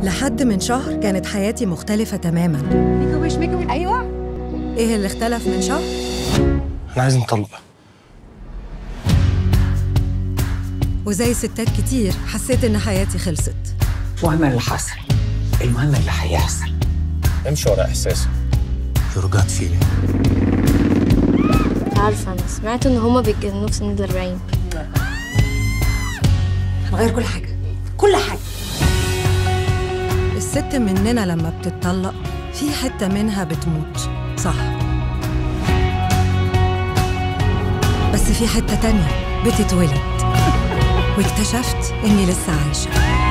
لحد من شهر كانت حياتي مختلفة تماما ميك ويش ميك ويش ايوه ايه اللي اختلف من شهر؟ انا عايز نطلق وزي ستات كتير حسيت ان حياتي خلصت مهم اللي حصل المهم اللي هيحصل امشي ورا احساسك your gut feeling عارفة أنا سمعت إن هما بيتجننوا في سن الأربعين هنغير كل حاجه كل حاجه الست مننا لما بتتطلق في حتة منها بتموت صح بس في حتة تانية بتتولد واكتشفت إني لسه عايشة